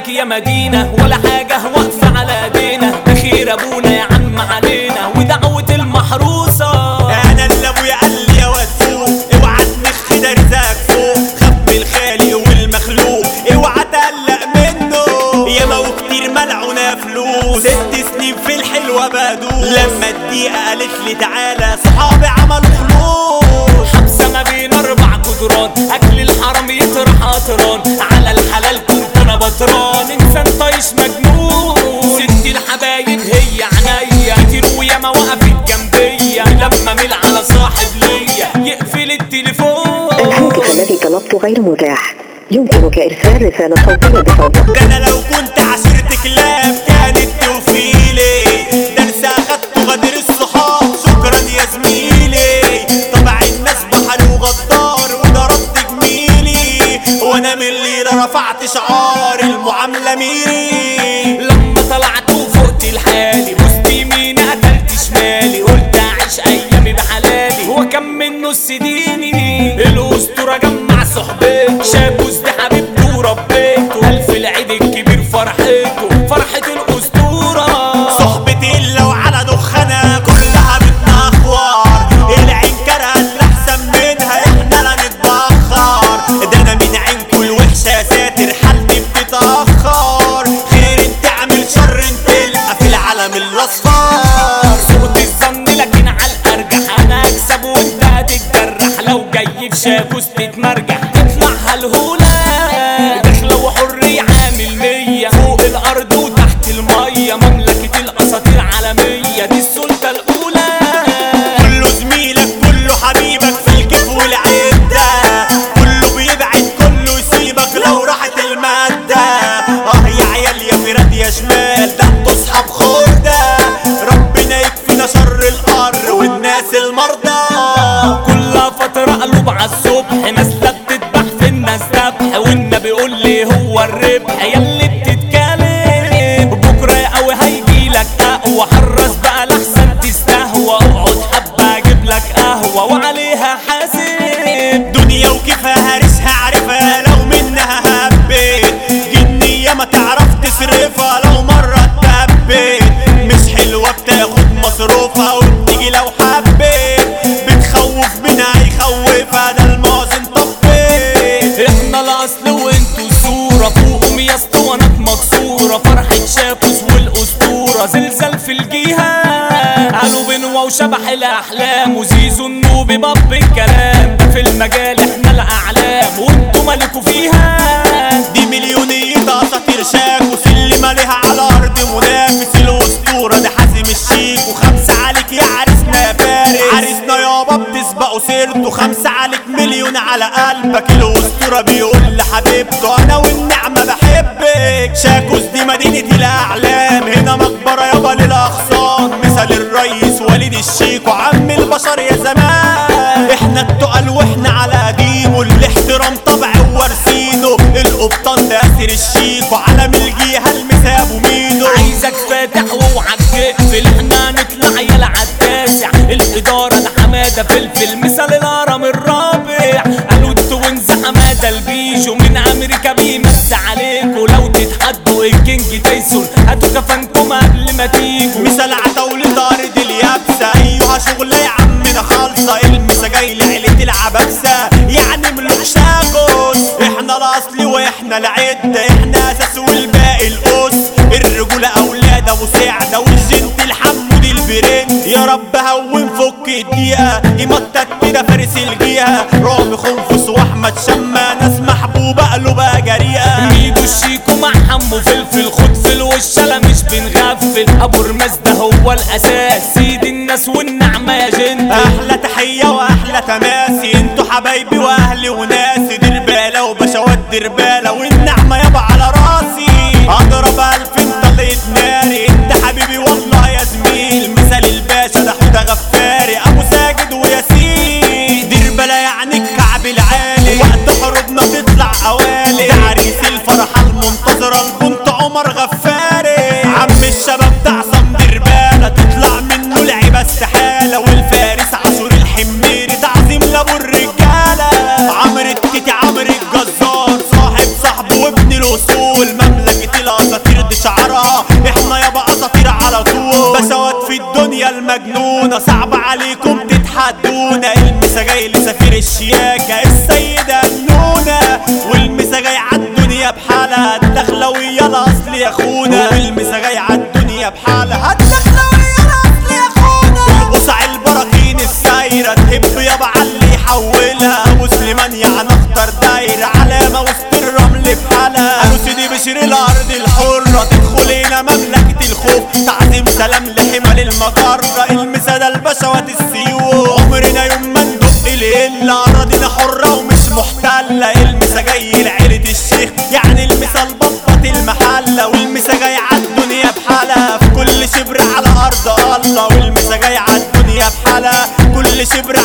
عليك يا مدينة ولا حاجة واقفة على ايدينا ده خير ابونا يا عم علينا ودعوة المحروسة انا اللي ابويا قال لي يا واد فوق اوعى تنخ ده رزقك فوق خاف من الخالق والمخلوق اوعى تقلق منه ياما وكتير ملعونة فلوس ست سنين في الحلوة بدوس لما الدقيقة قالت لي تعالى صحابي عملوا فلوس حبسة ما بين اربع جدران اكل الحرام يطرح قطران على الحلال كنت انا بطران انسان طايش مجنون ست الحبايب هي عينيا كتير وياما وقفت جنبيا لما ميل على صاحب ليا يقفل التليفون الهاتف الذي طلبت غير متاح يمكنك إرسال رسالة صوتية بصوتك ده انا لو كنت عشرة كلاب كانت توفيلي درس اخدته غدر الصحاب شكرا يا زميلي طبع الناس بحر وغدار وضربت جميلي وانا من اللي رفعت شعار المعاملة ميري لما طلعت وفقت لحالي بوست يمين قتلت شمالي قلت اعيش ايامي بحلالي هو كم من نص ديني الاسطوره جمع صحبته شاكوس دي حبيبته وربيته الف العيد الكبير فرحته فرحه الاسطوره صحبتي لو على دخانة كلها بدنا اخوار العين كره اللي احسن منها احنا لا نتبخر ده انا من عينكم الوحشة يا ساتر حالتي بتتأخر خير انت اعمل شر انت تلقى في العالم الاصفر صوت الظن لكن على الارجح انا اكسب وانت هتتجرح لو جاي في شاكوس تتمرجح تطلع هالهولة داخلة وحرية عامل مية فوق الارض وتحت المية مملكة الاساطير عالمية دي السلطة الاولى كله زميلك كله حبيبك في الكيف والعدة كله بيبعد كله يسيبك لو راحت المادة اه يا عيال يا فراد يا شمال ده انتوا اصحاب خردة ربنا يكفينا شر القر والناس المرضى كلها فترة قلوب على الصبح نازلة بتذبح في الناس ذبح والنبي يقول لي هو الربح ياللي بتتكلم بكرة يا قوي هيجيلك قهوة حرص بقى لحسن تستهوى اقعد حبة اجيب لك قهوة وعليها حاسب دنيا وكيفها هارسها عارفها لو منها هبت جنية ما تعرف تصرفها لو مرة تهبت مش حلوة بتاخد مصروفها وبتيجي لو حبت بتخوف منها يخوفها ده الموازن طفت احنا الاصل وانتوا الصورة فوقهم يا اسطوانات مكسورة فرحة شاكوس والاسطورة زلزال في الجيهة قالوا بنوة وشبح الاحلام وزيزو النوبي باب الكلام ده في المجال احنا الاعلام وانتوا مالكوا فيها دي مليونية اساطير شاكوس اللي مالها على ارض منافس الاسطورة ده حازم الشيك وخمسة عليك يا عريسنا يا فارس عريسنا يابا بتسبقوا سيرته خمسة عليك مليون على قلبك الاسطورة بيقول لحبيبته انا والنعمة بحبك شاكوس دي مدينة الاعلام هنا مقبرة يابا للاخصام مثال الريس وليد الشيك وعم البشر يا زمان احنا التقل واحنا على قديم والاحترام طبع وارثينه القبطان ده اسر الشيك وعلم الجيهة المساب ومينو عايزك فاتح واوعك تقفل احنا نطلع يلا عالتاسع الاداره الحماده فلفل مثال الهرم الرابع قالوا التوينز حماده البيجو من امريكا بيمس عليكوا لو تتحدوا الكينج تايسون هاتوا كفنكم قبل ما تيجوا مثال عتاولة ارض اليابسة ايوه شغلة يا عمنا خالصة المسا جاي لعيلة العبابسة يعني ملوك شاكوس احنا الاصل واحنا العدة احنا اساس والباقي القص الرجولة اولاد ابو سعدة والجنت الحمود البرنس يا رب هون فك الدقيقة يمطت كده فارس الجيهة رامي خنفس واحمد شما ناس محبوبة قلوبها جريئة ميدو الشيكو مع حمو فلفل خد في الوشالة مش بنغفل ابو رماس ده هو الاساس سيد الناس والنعمة يا جن احلى تحية واحلى تماسي انتوا حبايبي واهلي وناسي دربالة وبشوات دربالة والنعمة يابا على راسي اضرب الف طلقة ناري انت حبيبي والله يا زميل مثال الباشا ده حوده غفاري ابو ساجد وياسين دربالة يعني الكعب العالي وقت حروبنا تطلع اوالي ده عريس الفرحة المنتظرة البنت عمر غفاري عم الشباب ده عصام دربالة تطلع منه لعيبة استحالة والفارس عاشور الحميري تعظيم لابو الرجالة عمرو التيتي عمرو الجزار صاحب مجنونة صعب عليكم تتحدونا المسا جاي لسفير الشياكة السيدة النونة والمسا جاي عالدنيا بحالها الدخلوية الأصل يا أخونا والمسا جاي عالدنيا بحالها الدخلوية الأصل يا أخونا والقصع البراكين السايرة تهب يابا عاللي يحولها أبو سليمان يعني أخطر دايرة علامة وسط الرمل بحالها أبو سيدي بشير الأرض الحرة تدخل هنا مملكة الخوف تعظيم سلام لحمل المجرة المسادة البشوات السيوف عمرنا يوم ما ندق الهلة أراضينا حرة ومش محتلة المسا جاي لعيلة الشيخ يعني المسا البطة المحلة والمسا جاي عالدنيا بحالها في كل شبر على أرض الله والمسا جاي عالدنيا بحالها كل شبر